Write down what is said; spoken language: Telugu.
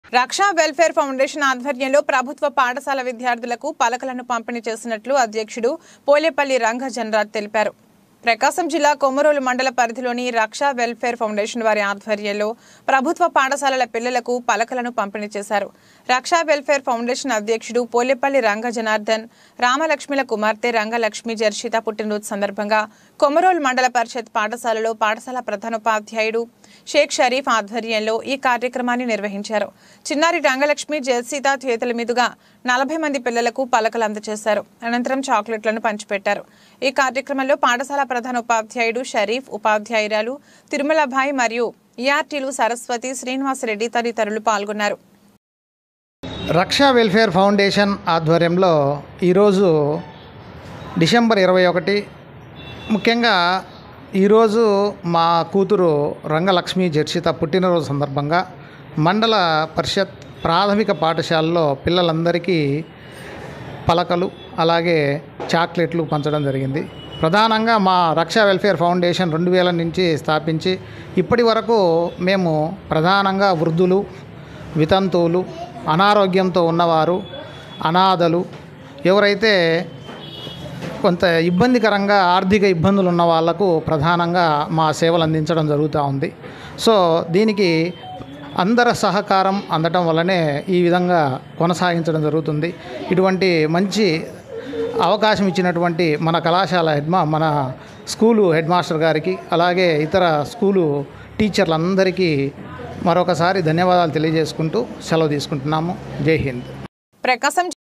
రక్షా వెల్ఫేర్ ఫౌండేషన్ ఆధ్వర్యంలో ప్రభుత్వ పాఠశాల విద్యార్థులకు పలకలను పంపిణీ చేసినట్లు అధ్యక్షుడు పోలేపల్లి రంగ జనరాజ్ తెలిపారు ప్రకాశం జిల్లా కొమరోలు మండల పరిధిలోని రక్షా వెల్ఫేర్ ఫౌండేషన్ వారి ఆధ్వర్యంలో ప్రభుత్వ పాఠశాలల పిల్లలకు పలకలను పంపిణీ చేశారు రక్షా వెల్ఫేర్ ఫౌండేషన్ అధ్యక్షుడు పోలేపల్లి రంగ జనార్దన్ రామలక్ష్మిల కుమార్తె రంగలక్ష్మి జర్షిత పుట్టినరోజు సందర్భంగా కొమరోలు మండల పరిషత్ పాఠశాలలో పాఠశాల ప్రధానోపాధ్యాయుడు షేక్ షరీఫ్ ఆధ్వర్యంలో ఈ కార్యక్రమాన్ని నిర్వహించారు చిన్నారి రంగలక్ష్మి జయసీత చేతుల మీదుగా నలభై మంది పిల్లలకు పలకలు అందజేశారు అనంతరం చాక్లెట్లను పంచిపెట్టారు ఈ కార్యక్రమంలో పాఠశాల ప్రధాన ఉపాధ్యాయుడు షరీఫ్ ఉపాధ్యాయురాలు తిరుమలభాయ్ మరియు ఈఆర్టీలు సరస్వతి శ్రీనివాసరెడ్డి తదితరులు పాల్గొన్నారు రక్షా వెల్ఫేర్ ఫౌండేషన్ ఆధ్వర్యంలో ఈరోజు డిసెంబర్ ఇరవై ఒకటి ముఖ్యంగా ఈరోజు మా కూతురు రంగలక్ష్మి జర్షిత పుట్టినరోజు సందర్భంగా మండల పరిషత్ ప్రాథమిక పాఠశాలలో పిల్లలందరికీ పలకలు అలాగే చాక్లెట్లు పంచడం జరిగింది ప్రధానంగా మా రక్షా వెల్ఫేర్ ఫౌండేషన్ రెండు వేల నుంచి స్థాపించి ఇప్పటి వరకు మేము ప్రధానంగా వృద్ధులు వితంతువులు అనారోగ్యంతో ఉన్నవారు అనాథలు ఎవరైతే కొంత ఇబ్బందికరంగా ఆర్థిక ఇబ్బందులు ఉన్న వాళ్లకు ప్రధానంగా మా సేవలు అందించడం జరుగుతూ ఉంది సో దీనికి అందరి సహకారం అందటం వల్లనే ఈ విధంగా కొనసాగించడం జరుగుతుంది ఇటువంటి మంచి అవకాశం ఇచ్చినటువంటి మన కళాశాల హెడ్మా మన స్కూలు హెడ్ మాస్టర్ గారికి అలాగే ఇతర స్కూలు టీచర్లందరికీ మరొకసారి ధన్యవాదాలు తెలియజేసుకుంటూ సెలవు తీసుకుంటున్నాము జై హింద్ ప్రకాశం